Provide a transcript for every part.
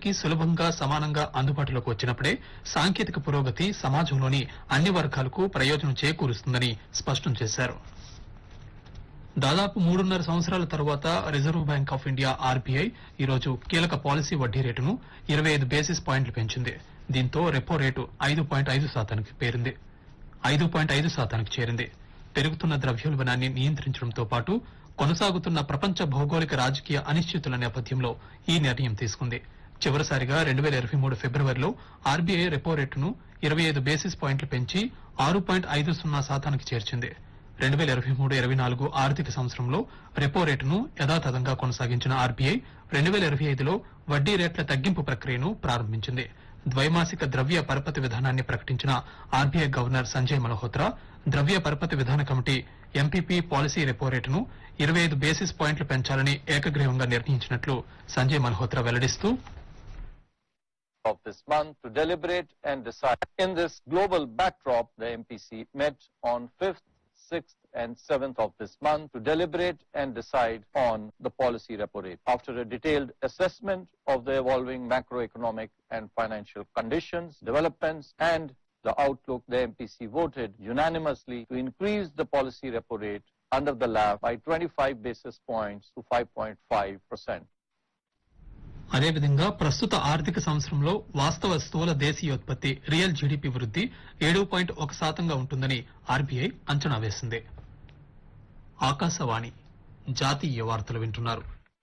అందరికీ సులభంగా సమానంగా అందుబాటులోకి వచ్చినప్పుడే సాంకేతిక పురోగతి సమాజంలోని అన్ని వర్గాలకు ప్రయోజనం చేకూరుస్తుందని స్పష్టం చేశారు దాదాపు మూడున్నర సంవత్సరాల తరువాత reserve bank of India R B I ఈరోజు కీలక పాలసీ వడ్డీ రేటును ఇరవై ఐదు బేసిస్ పాయింట్లు పెంచింది దీంతో రెపో రేటు ఐదు పాయింట్ ఐదు శాతానికి పేరింది ఐదు పాయింట్ ఐదు శాతానికి చేరింది పెరుగుతున్న ద్రవ్యోల్బణాన్ని నియంత్రించడంతో పాటు కొనసాగుతున్న ప్రపంచ భౌగోళిక రాజకీయ అనిశ్చితుల నేపథ్యంలో ఈ నిర్ణయం తీసుకుంది చివరిసారిగా రెండు వేల ఇరవై మూడు ఫిబ్రవరిలో ఆర్బీఐ రెపో రేటును ఇరవై ఐదు బేసిస్ పాయింట్లు పెంచి ఆరు పాయింట్ ఐదు సున్నా శాతానికి చేర్చింది రెండు వేల ఇరవై మూడు ఇరవై నాలుగు ఆర్థిక సంవత్సరంలో రెపో రేటును యథాతథంగా కొనసాగించిన ఆర్బీఐ రెండు వేల ఇరవై ఐదులో వడ్డీ రేట్ల తగ్గింపు ప్రక్రియను ప్రారంభించింది ద్వైమాసిక ద్రవ్య పరపతి విధానాన్ని ప్రకటించిన ఆర్బీఐ గవర్నర్ సంజయ్ మల్హోత్రా ద్రవ్య పరపతి విధాన కమిటీ ఎంపీపీ పాలసీ రెపో రేటును ఇరవై ఐదు బేసిస్ పాయింట్లు పెంచాలని ఏకగ్రీవంగా నిర్ణయించినట్లు Sanjay Malhotra వెల్లడిస్తూ of this month to deliberate and decide. In this global backdrop, the MPC met on 5th, 6th and 7th of this month to deliberate and decide on the policy repo rate. After a detailed assessment of the evolving macroeconomic and financial conditions, developments and the outlook, the MPC voted unanimously to increase the policy repo rate under the lab by 25 basis points to 5.5 percent. అదేవిధంగా ప్రస్తుత ఆర్థిక సంవత్సరంలో వాస్తవ స్థూల దేశీయోత్పత్తి real GDP వృద్ది ఏడు point ఒక శాతంగా ఉంటుందని ఆర్బీఐ అంచనా వేసింది ఆకాశవాణి జాతీయ వార్తలు వింటున్నారు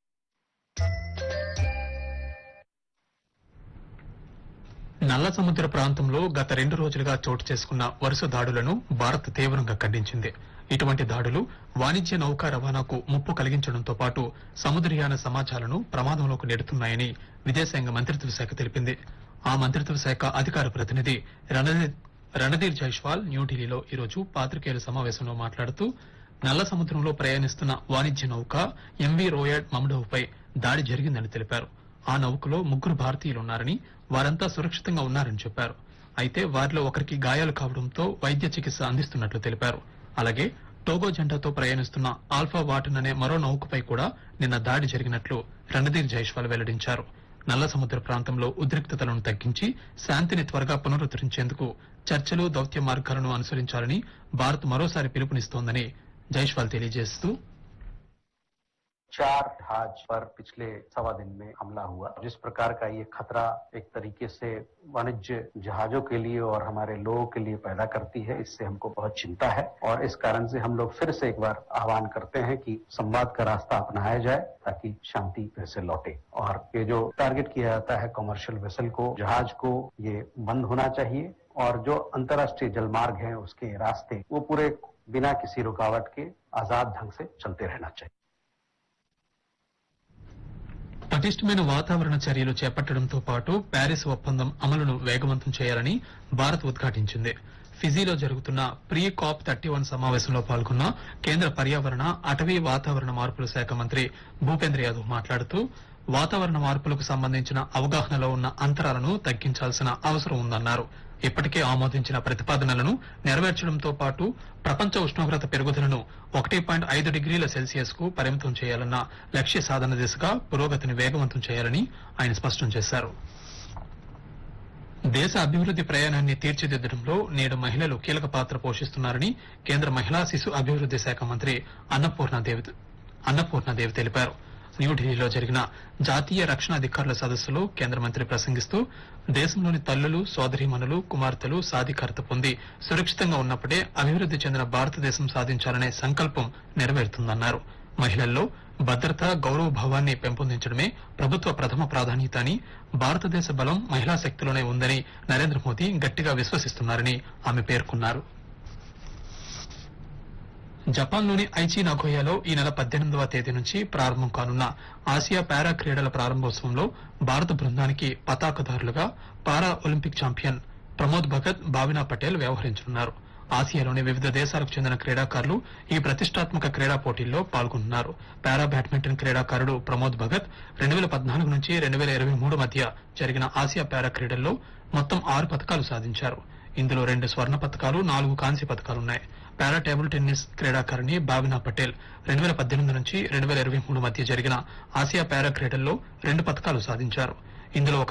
నల్ల సముద్ర ప్రాంతంలో గత రెండు రోజులుగా చోటు చేసుకున్న వరుస దాడులను భారత్ తీవ్రంగా ఖండించింది ఇటువంటి దాడులు వాణిజ్య నౌకా రవాణాకు ముప్పు కలిగించడంతో పాటు సముద్రయాన సమాచారాలను ప్రమాదంలోకి నెడుతున్నాయని విదేశాంగ మంత్రిత్వ శాఖ తెలిపింది ఆ మంత్రిత్వ శాఖ అధికార ప్రతినిధి రణధీర్ రణధీర్ జైష్వాల్ న్యూఢిల్లీలో ఈరోజు పాత్రికేయుల సమావేశంలో మాట్లాడుతూ నల్ల సముద్రంలో ప్రయాణిస్తున్న వాణిజ్య నౌక ఎంవీ రోయడ్ మమ్డోవ్పై దాడి జరిగిందని తెలిపారు ఆ నౌకలో ముగ్గురు భారతీయులున్నారని వారంతా సురక్షితంగా ఉన్నారని చెప్పారు అయితే వారిలో ఒకరికి గాయాలు కావడంతో వైద్య చికిత్స అందిస్తున్నట్లు తెలిపారు అలాగే టోగో జెండాతో ప్రయాణిస్తున్న ఆల్ఫా వాటన్ అనే మరో నౌకపై కూడా నిన్న దాడి జరిగినట్లు రణధీర్ జైష్వాల్ వెల్లడించారు నల్ల సముద్ర ప్రాంతంలో ఉద్రిక్తతలను తగ్గించి శాంతిని త్వరగా పునరుద్ధరించేందుకు చర్చలు దౌత్య మార్గాలను అనుసరించాలని భారత్ మరోసారి పిలుపునిస్తోందని జైష్వాల్ తెలియజేస్తూ चार जहाज पर पिछले सवा दिन में हमला हुआ जिस प्रकार का ये खतरा एक तरीके से वाणिज्य जहाजों के लिए और हमारे लोगों के लिए पैदा करती है इससे हमको बहुत चिंता है और इस कारण से हम लोग फिर से एक बार आह्वान करते हैं कि संवाद का रास्ता अपनाया जाए ताकि शांति फिर से लौटे और ये जो टारगेट किया जाता है कमर्शियल वेसल को जहाज को ये बंद होना चाहिए और जो अंतर्राष्ट्रीय जलमार्ग हैं उसके रास्ते वो पूरे बिना किसी रुकावट के आजाद ढंग से चलते रहना चाहिए పటిష్టమైన వాతావరణ చర్యలు చేపట్టడంతో పాటు ప్యారిస్ ఒప్పందం అమలును వేగవంతం చేయాలని భారత్ ఉద్ఘాటించింది ఫిజీలో జరుగుతున్న ప్రీ కాప్ థర్టీ వన్ సమావేశంలో పాల్గొన్న కేంద్ర పర్యావరణ అటవీ వాతావరణ మార్పుల శాఖ మంత్రి భూపేంద్ర యాదవ్ మాట్లాడుతూ వాతావరణ మార్పులకు సంబంధించిన అవగాహనలో ఉన్న అంతరాలను తగ్గించాల్సిన అవసరం ఉందన్నారు ఇప్పటికే ఆమోదించిన ప్రతిపాదనలను నెరవేర్చడంతో పాటు ప్రపంచ ఉష్ణోగ్రత పెరుగుదలను ఒకటి పాయింట్ ఐదు డిగ్రీల సెల్సియస్ కు పరిమితం చేయాలన్న లక్ష్య సాధన దిశగా పురోగతిని వేగవంతం చేయాలని ఆయన స్పష్టం చేశారు దేశ అభివృద్ది ప్రయాణాన్ని తీర్చిదిద్దడంలో నేడు మహిళలు కీలక పాత్ర పోషిస్తున్నారని కేంద్ర మహిళా శిశు అభివృద్ది శాఖ మంత్రి అన్నపూర్ణాదేవి అన్నపూర్ణాదేవి తెలిపారు న్యూఢిల్లీలో జరిగిన జాతీయ రక్షణ అధికారుల సదస్సులో కేంద్ర మంత్రి ప్రసంగిస్తూ దేశంలోని తల్లులు సోదరీమణులు కుమార్తెలు సాధికారత పొంది సురక్షితంగా ఉన్నప్పుడే అభివృద్ది చెందిన భారతదేశం సాధించాలనే సంకల్పం నెరవేరుతుందన్నారు మహిళల్లో భద్రత గౌరవ భావాన్ని పెంపొందించడమే ప్రభుత్వ ప్రథమ ప్రాధాన్యత అని భారతదేశ బలం మహిళా శక్తిలోనే ఉందని నరేంద్ర మోదీ గట్టిగా విశ్వసిస్తున్నారని ఆమె పేర్కొన్నారు జపాన్లోని ఐచి నగోయాలో ఈ నెల పద్దెనిమిదవ తేదీ నుంచి ప్రారంభం కానున్న ఆసియా పారా క్రీడల ప్రారంభోత్సవంలో భారత బృందానికి పతాకదారులుగా para Olympic champion Pramod Bhagat Bhavina Patel వ్యవహరించనున్నారు ఆసియాలోని వివిధ దేశాలకు చెందిన క్రీడాకారులు ఈ ప్రతిష్టాత్మక క్రీడా పోటీల్లో పాల్గొంటున్నారు పారా బ్యాడ్మింటన్ క్రీడాకారుడు ప్రమోద్ భగత్ రెండు వేల పద్నాలుగు నుంచి రెండు వేల ఇరవై మూడు మధ్య జరిగిన ఆసియా పారా క్రీడల్లో మొత్తం ఆరు పథకాలు సాధించారు ఇందులో రెండు స్వర్ణ పథకాలు నాలుగు కాంస్య పథకాలున్నాయి పారా టేబుల్ టెన్నిస్ క్రీడాకారిణి భావినా పటేల్ రెండు వేల పద్దెనిమిది నుంచి రెండు వేల ఇరవై మూడు మధ్య జరిగిన ఆసియా పారా క్రీడల్లో రెండు పథకాలు సాధించారు ఇందులో ఒక